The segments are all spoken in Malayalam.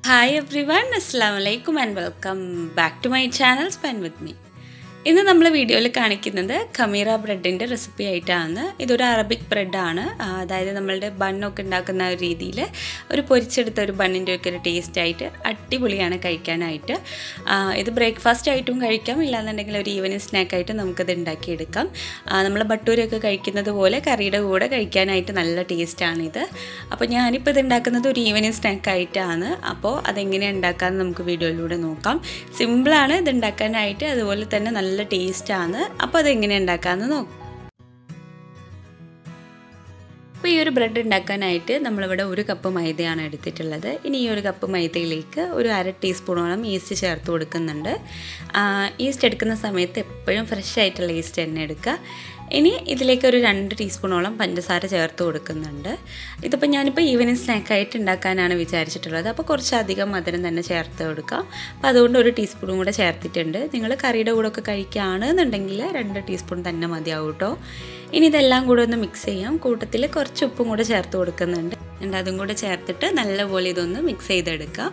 ഹായ് എവ്രി വൺ അസ്സാം വലൈക്കും and welcome back to my channel spend with me ഇന്ന് നമ്മൾ വീഡിയോയിൽ കാണിക്കുന്നത് ഖമീറ ബ്രെഡിൻ്റെ റെസിപ്പി ആയിട്ടാണ് ഇതൊരു അറബിക് ബ്രെഡാണ് അതായത് നമ്മളുടെ ബണ്ണൊക്കെ ഉണ്ടാക്കുന്ന ഒരു രീതിയിൽ ഒരു പൊരിച്ചെടുത്ത ഒരു ബണ്ണിൻ്റെ ഒക്കെ ഒരു ടേസ്റ്റ് ആയിട്ട് അടിപൊളിയാണ് കഴിക്കാനായിട്ട് ആ, ഇത് ബ്രേക്ക്ഫാസ്റ്റ് ആയിട്ടും കഴിക്കാം ഇല്ലാന്നുണ്ടെങ്കിൽ ഒരു ഈവനിങ് സ്നാക്കായിട്ട് നമുക്കത് ഉണ്ടാക്കിയെടുക്കാം നമ്മൾ ബട്ടൂരൊക്കെ കഴിക്കുന്നത് പോലെ കറിയുടെ കൂടെ കഴിക്കാനായിട്ട് നല്ല ടേസ്റ്റാണിത് അപ്പോൾ ഞാനിപ്പോൾ ഇത് ഉണ്ടാക്കുന്നത് ഒരു ഈവനിങ് സ്നാക്കായിട്ടാണ് അപ്പോൾ അതെങ്ങനെയാണ് ഉണ്ടാക്കാമെന്ന് നമുക്ക് വീഡിയോയിലൂടെ നോക്കാം സിമ്പിളാണ് ഇത് ഉണ്ടാക്കാനായിട്ട് അതുപോലെ തന്നെ നല്ല ടേസ്റ്റാണ് അപ്പോൾ അതെങ്ങനെ ഉണ്ടാക്കാമെന്ന് നോക്കാം അപ്പോൾ ഈ ഒരു ബ്രെഡ് ഉണ്ടാക്കാനായിട്ട് നമ്മളിവിടെ ഒരു കപ്പ് മൈദയാണ് എടുത്തിട്ടുള്ളത് ഇനി ഈ ഒരു കപ്പ് മൈദയിലേക്ക് ഒരു അര ടീസ്പൂണോളം ഈസ്റ്റ് ചേർത്ത് കൊടുക്കുന്നുണ്ട് ഈസ്റ്റ് എടുക്കുന്ന സമയത്ത് എപ്പോഴും ഫ്രഷ് ആയിട്ടുള്ള ഈസ്റ്റ് തന്നെ എടുക്കുക ഇനി ഇതിലേക്ക് ഒരു രണ്ട് ടീസ്പൂണോളം പഞ്ചസാര ചേർത്ത് കൊടുക്കുന്നുണ്ട് ഇതിപ്പോൾ ഞാനിപ്പോൾ ഈവനിങ് സ്നാക്കായിട്ട് ഉണ്ടാക്കാനാണ് വിചാരിച്ചിട്ടുള്ളത് അപ്പോൾ കുറച്ചധികം മധുരം തന്നെ ചേർത്ത് കൊടുക്കാം അപ്പോൾ അതുകൊണ്ട് ഒരു ടീസ്പൂണും കൂടെ ചേർത്തിട്ടുണ്ട് നിങ്ങൾ കറിയുടെ കൂടെ ഒക്കെ കഴിക്കുകയാണെന്നുണ്ടെങ്കിൽ രണ്ട് ടീസ്പൂൺ തന്നെ മതിയാവും കേട്ടോ ഇനി ഇതെല്ലാം കൂടെ ഒന്ന് മിക്സ് ചെയ്യാം കൂട്ടത്തിൽ കുറച്ച് ഉപ്പും കൂടെ ചേർത്ത് കൊടുക്കുന്നുണ്ട് എന്നിട്ട് അതും കൂടെ ചേർത്തിട്ട് നല്ലപോലെ ഇതൊന്ന് മിക്സ് ചെയ്തെടുക്കാം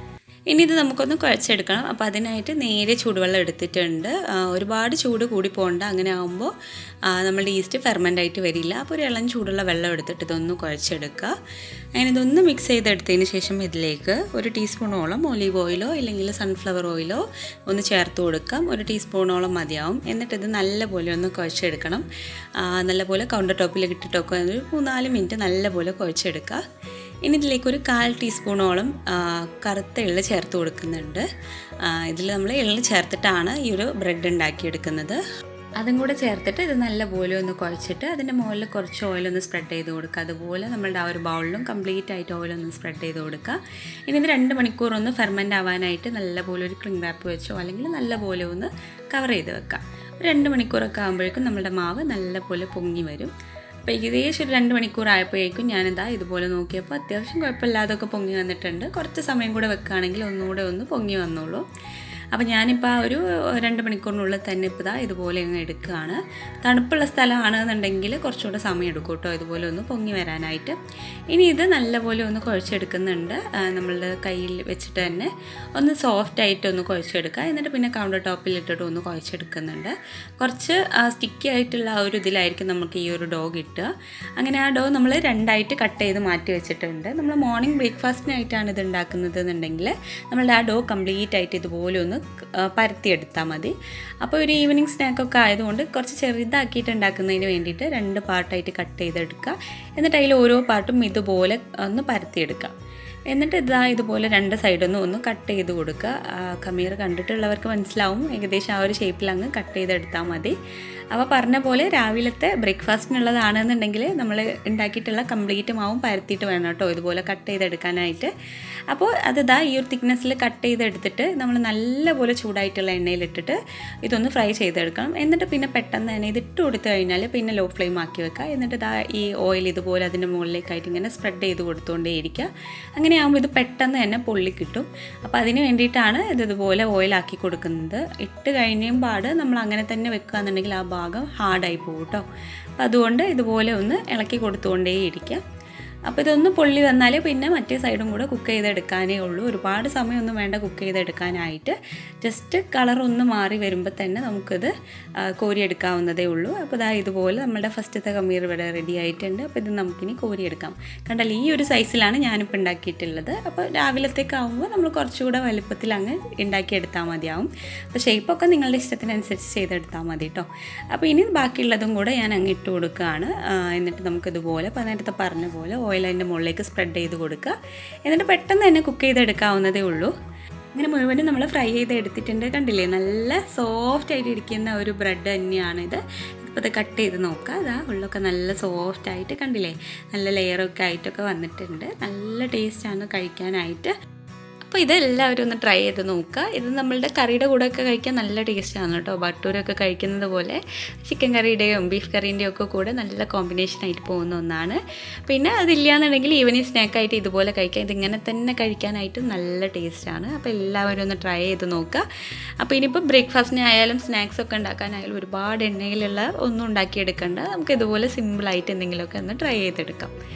ഇനി ഇത് നമുക്കൊന്ന് കുഴച്ചെടുക്കണം അപ്പോൾ അതിനായിട്ട് നേരെ ചൂടുവെള്ളം എടുത്തിട്ടുണ്ട് ആ, ഒരുപാട് ചൂട് കൂടി പോകണ്ട അങ്ങനെ ആകുമ്പോൾ നമ്മളുടെ ഈസ്റ്റ് ഫെർമെൻ്റ് ആയിട്ട് വരില്ല അപ്പോൾ ഒരു ഇളം ചൂടുള്ള വെള്ളം എടുത്തിട്ട് ഇതൊന്ന് കുഴച്ചെടുക്കുക അങ്ങനെ ഇതൊന്ന് മിക്സ് ചെയ്തെടുത്തതിന് ശേഷം ഇതിലേക്ക് ഒരു ടീസ്പൂണോളം ഒലീവ് ഓയിലോ ഇല്ലെങ്കിൽ സൺഫ്ലവർ ഓയിലോ ഒന്ന് ചേർത്ത് കൊടുക്കാം ഒരു ടീസ്പൂണോളം മതിയാവും എന്നിട്ട് ഇത് നല്ലപോലെ ഒന്ന് കുഴച്ചെടുക്കണം ആ, നല്ലപോലെ കൗണ്ടർ ടോപ്പിൽ ഇട്ടിട്ടൊക്കെ ഒരു മൂന്നാല് മിനിറ്റ് നല്ലപോലെ കുഴച്ചെടുക്കുക ഇനി ഇതിലേക്ക് ഒരു കാൽ ടീസ്പൂണോളം ആ, കറുത്ത എള്ള് ചേർത്ത് കൊടുക്കുന്നുണ്ട് ഇതിൽ നമ്മൾ എള്ള് ചേർത്തിട്ടാണ് ഈ ഒരു ബ്രെഡ് ഉണ്ടാക്കിയെടുക്കുന്നത് അതും കൂടെ ചേർത്തിട്ട് ഇത് നല്ലപോലെ ഒന്ന് കുഴച്ചിട്ട് അതിൻ്റെ മുകളിൽ കുറച്ച് ഓയിലൊന്ന് സ്പ്രെഡ് ചെയ്ത് കൊടുക്കുക അതുപോലെ നമ്മളുടെ ആ ഒരു ബൗളിലും കംപ്ലീറ്റ് ആയിട്ട് ഓയിലൊന്ന് സ്പ്രെഡ് ചെയ്ത് കൊടുക്കുക ഇനി ഇത് രണ്ട് മണിക്കൂർ ഒന്ന് ഫെർമെൻ്റ് ആവാനായിട്ട് നല്ലപോലെ ഒരു ക്ലിംഗ് റാപ്പ് വെച്ചോ അല്ലെങ്കിൽ നല്ലപോലെ ഒന്ന് കവർ ചെയ്ത് വെക്കുക ഒരു രണ്ട് മണിക്കൂറൊക്കെ ആകുമ്പോഴേക്കും നമ്മുടെ മാവ് നല്ലപോലെ പൊങ്ങി വരും അപ്പോൾ ഏകദേശം ഒരു രണ്ട് മണിക്കൂർ ആയപ്പോഴേക്കും ഞാനിതാ ഇതുപോലെ നോക്കിയപ്പോൾ അത്യാവശ്യം കുഴപ്പമില്ലാതൊക്കെ പൊങ്ങി വന്നിട്ടുണ്ട് കുറച്ച് സമയം കൂടെ വെക്കുകയാണെങ്കിൽ ഒന്നുകൂടെ ഒന്ന് പൊങ്ങി വന്നോളൂ അപ്പോൾ ഞാനിപ്പോൾ ആ ഒരു രണ്ട് മണിക്കൂറിനുള്ളിൽ തന്നെ ഇപ്പോൾ ഇതാ ഇതുപോലെ അങ്ങ് എടുക്കുകയാണ് തണുപ്പുള്ള സ്ഥലമാണെന്നുണ്ടെങ്കിൽ കുറച്ചുകൂടെ സമയം എടുക്കും കേട്ടോ ഇതുപോലെ ഒന്ന് പൊങ്ങി വരാനായിട്ട് ഇനി ഇത് നല്ലപോലെ ഒന്ന് കുഴച്ചെടുക്കുന്നുണ്ട് ആ, നമ്മളുടെ കയ്യിൽ വെച്ചിട്ട് തന്നെ ഒന്ന് സോഫ്റ്റ് ആയിട്ട് ഒന്ന് കുഴച്ചെടുക്കുക എന്നിട്ട് പിന്നെ കൗണ്ടർ ടോപ്പിൽ ഇട്ടിട്ട് ഒന്ന് കുഴച്ചെടുക്കുന്നുണ്ട് കുറച്ച് സ്റ്റിക്കി ആയിട്ടുള്ള ആ ഒരു ഇതിലായിരിക്കും നമുക്ക് ഈ ഒരു ഡോ കിട്ടുക അങ്ങനെ ആ ഡോ നമ്മൾ രണ്ടായിട്ട് കട്ട് ചെയ്ത് മാറ്റി വെച്ചിട്ടുണ്ട് നമ്മൾ മോർണിംഗ് ബ്രേക്ക്ഫാസ്റ്റിനായിട്ടാണ് ഇത് ഉണ്ടാക്കുന്നത് എന്നുണ്ടെങ്കിൽ നമ്മളുടെ ആ ഡോ കംപ്ലീറ്റ് ആയിട്ട് ഇതുപോലെ ഒന്ന് ആ, പരത്തിയെടുത്താൽ മതി അപ്പോൾ ഒരു ഈവനിങ് സ്നാക്കൊക്കെ ആയതുകൊണ്ട് കുറച്ച് ചെറുതാക്കിയിട്ട് ഉണ്ടാക്കുന്നതിന് വേണ്ടിയിട്ട് രണ്ട് പാർട്ടായിട്ട് കട്ട് ചെയ്തെടുക്കുക എന്നിട്ട് അതിൽ ഓരോ പാർട്ടും ഇതുപോലെ ഒന്ന് പരത്തിയെടുക്കുക എന്നിട്ട് ഇതാ ഇതുപോലെ രണ്ട് സൈഡൊന്നും ഒന്ന് കട്ട് ചെയ്ത് കൊടുക്കുക ആ, ഖമീർ കണ്ടിട്ടുള്ളവർക്ക് മനസ്സിലാവും ഏകദേശം ആ ഒരു ഷേപ്പിൽ അങ്ങ് കട്ട് ചെയ്തെടുത്താൽ മതി അപ്പോൾ പറഞ്ഞ പോലെ രാവിലത്തെ ബ്രേക്ക്ഫാസ്റ്റിനുള്ളതാണെന്നുണ്ടെങ്കിൽ നമ്മൾ ഉണ്ടാക്കിയിട്ടുള്ള കംപ്ലീറ്റ് മാവും പരത്തിയിട്ട് വേണം കേട്ടോ ഇതുപോലെ കട്ട് ചെയ്തെടുക്കാനായിട്ട് അപ്പോൾ അതിതാ ഈ ഒരു തിക്നെസ്സിൽ കട്ട് ചെയ്തെടുത്തിട്ട് നമ്മൾ നല്ലപോലെ ചൂടായിട്ടുള്ള എണ്ണയിലിട്ടിട്ട് ഇതൊന്ന് ഫ്രൈ ചെയ്തെടുക്കണം എന്നിട്ട് പിന്നെ പെട്ടെന്ന് തന്നെ ഇത് ഇട്ട് കൊടുത്തു കഴിഞ്ഞാൽ പിന്നെ ലോ ഫ്ലെയിം ആക്കി വെക്കുക എന്നിട്ട് ഇതാ ഈ ഓയിൽ ഇതുപോലെ അതിൻ്റെ മുകളിലേക്കായിട്ട് ഇങ്ങനെ സ്പ്രെഡ് ചെയ്ത് കൊടുത്തുകൊണ്ടേയിരിക്കുക അങ്ങനെ ആകുമ്പോൾ ഇത് പെട്ടെന്ന് തന്നെ പൊള്ളി കിട്ടും അപ്പോൾ അതിന് വേണ്ടിയിട്ടാണ് ഇത് ഇതുപോലെ ഓയിലാക്കി കൊടുക്കുന്നത് ഇട്ട് കഴിഞ്ഞും പാട് നമ്മൾ അങ്ങനെ തന്നെ വെക്കുക എന്നുണ്ടെങ്കിൽ ആ ഭാഗം ഹാർഡായി പോകും കേട്ടോ അപ്പോൾ അതുകൊണ്ട് ഇതുപോലെ ഒന്ന് ഇളക്കി കൊടുത്തുകൊണ്ടേയിരിക്കുക അപ്പോൾ ഇതൊന്ന് പൊള്ളി വന്നാൽ പിന്നെ മറ്റേ സൈഡും കൂടെ കുക്ക് ചെയ്തെടുക്കാനേ ഉള്ളൂ ഒരുപാട് സമയമൊന്നും വേണ്ട കുക്ക് ചെയ്തെടുക്കാനായിട്ട് ജസ്റ്റ് കളർ ഒന്ന് മാറി വരുമ്പോൾ തന്നെ നമുക്കിത് ആ, കോരിയെടുക്കാവുന്നതേ ഉള്ളൂ അപ്പോൾ ഇതാ ഇതുപോലെ നമ്മുടെ ഫസ്റ്റത്തെ കമ്മീർ ഇവിടെ റെഡി ആയിട്ടുണ്ട് അപ്പോൾ ഇത് നമുക്കിനി കോരിയെടുക്കാം കണ്ടല്ലോ ഈ ഒരു സൈസിലാണ് ഞാനിപ്പോൾ ഉണ്ടാക്കിയിട്ടുള്ളത് അപ്പോൾ രാവിലത്തേക്കാവുമ്പോൾ നമ്മൾ കുറച്ചുകൂടെ വലുപ്പത്തിൽ അങ്ങ് ഉണ്ടാക്കിയെടുത്താൽ മതിയാവും അപ്പോൾ ഷേപ്പൊക്കെ നിങ്ങളുടെ ഇഷ്ടത്തിനനുസരിച്ച് ചെയ്തെടുത്താൽ മതി കേട്ടോ അപ്പോൾ ഇനി ബാക്കിയുള്ളതും കൂടെ ഞാൻ അങ്ങ് ഇട്ട് കൊടുക്കുകയാണ് ആ, എന്നിട്ട് നമുക്കിതുപോലെ ഇപ്പോൾ നേരത്തെ പറഞ്ഞ പോലെ ഓയിൽ അതിൻ്റെ മുകളിലേക്ക് സ്പ്രെഡ് ചെയ്ത് കൊടുക്കുക എന്നിട്ട് പെട്ടെന്ന് തന്നെ കുക്ക് ചെയ്തെടുക്കാവുന്നതേ ഉള്ളൂ ഇങ്ങനെ മുഴുവനും നമ്മൾ ഫ്രൈ ചെയ്ത് എടുത്തിട്ടുണ്ട് കണ്ടില്ലേ നല്ല സോഫ്റ്റ് ആയിട്ട് ഇരിക്കുന്ന ഒരു ബ്രെഡ് തന്നെയാണിത് ഇപ്പോൾ ഇത് കട്ട് ചെയ്ത് നോക്കുക അതാ ഉള്ളൊക്കെ നല്ല സോഫ്റ്റ് ആയിട്ട് കണ്ടില്ലേ നല്ല ലെയറൊക്കെ ആയിട്ടൊക്കെ വന്നിട്ടുണ്ട് നല്ല ടേസ്റ്റാണ് കഴിക്കാനായിട്ട് അപ്പോൾ ഇതെല്ലാവരും ഒന്ന് ട്രൈ ചെയ്ത് നോക്കുക ഇത് നമ്മളുടെ കറിയുടെ കൂടെയൊക്കെ കഴിക്കാൻ നല്ല ടേസ്റ്റാണ് കേട്ടോ ബട്ടൂരൊക്കെ കഴിക്കുന്നത് പോലെ ചിക്കൻ കറിയുടെയും ബീഫ് കറീൻ്റെയും ഒക്കെ കൂടെ നല്ല കോമ്പിനേഷൻ ആയിട്ട് പോകുന്ന ഒന്നാണ് പിന്നെ അതില്ലാന്നുണ്ടെങ്കിൽ ഈവനിങ് സ്നാക്കായിട്ട് ഇതുപോലെ കഴിക്കാം ഇതിങ്ങനെ തന്നെ കഴിക്കാനായിട്ട് നല്ല ടേസ്റ്റാണ് അപ്പോൾ എല്ലാവരും ഒന്ന് ട്രൈ ചെയ്ത് നോക്കുക അപ്പോൾ ഇനിയിപ്പോൾ ബ്രേക്ക്ഫാസ്റ്റിന് ആയാലും സ്നാക്സ് ഒക്കെ ഉണ്ടാക്കാനായാലും ഒരുപാട് എണ്ണയിലുള്ള ഒന്നും ഉണ്ടാക്കിയെടുക്കണ്ട നമുക്ക് ഇതുപോലെ സിമ്പിളായിട്ട് എന്തെങ്കിലുമൊക്കെ ഒന്ന് ട്രൈ ചെയ്തെടുക്കാം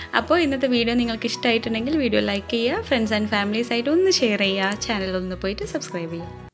അപ്പോൾ ഇന്നത്തെ വീഡിയോ നിങ്ങൾക്ക് ഇഷ്ടമായിട്ടുണ്ടെങ്കിൽ വീഡിയോ ലൈക്ക് ചെയ്യുക ഫ്രണ്ട്സ് ആൻഡ് ഫാമിലീസ് ആയിട്ട് ഒന്ന് ഷെയർ ചെയ്യുക ചാനൽ ഒന്ന് പോയിട്ട് സബ്സ്ക്രൈബ് ചെയ്യുക